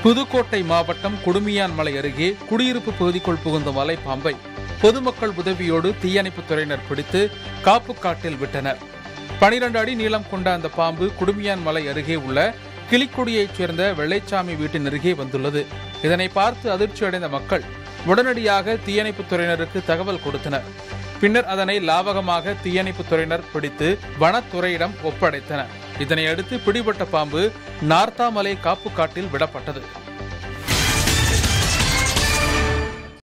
புதுக்கோட்டை மாவட்டம் குடுமியான் மலை அருகே குடியிருப்பு பகுதிக்குள் புகுந்த மலைப்பாம்பை பொதுமக்கள் உதவியோடு தீயணைப்புத் துறையினர் பிடித்து காப்பு காட்டில் விட்டனர் பனிரெண்டு அடி நீளம் கொண்ட அந்த பாம்பு குடுமியான் மலை அருகே உள்ள கிளிக்குடியைச் சேர்ந்த வெள்ளைச்சாமி வீட்டின் அருகே வந்துள்ளது இதனை பார்த்து அதிர்ச்சி அடைந்த மக்கள் உடனடியாக தீயணைப்புத் துறையினருக்கு தகவல் கொடுத்தனர் பின்னர் அதனை லாவகமாக தீயணைப்புத் துறையினர் பிடித்து வனத்துறையிடம் ஒப்படைத்தனர் இதனை அடுத்து பிடிபட்ட பாம்பு நார்த்தாமலை காப்பு காட்டில் விடப்பட்டது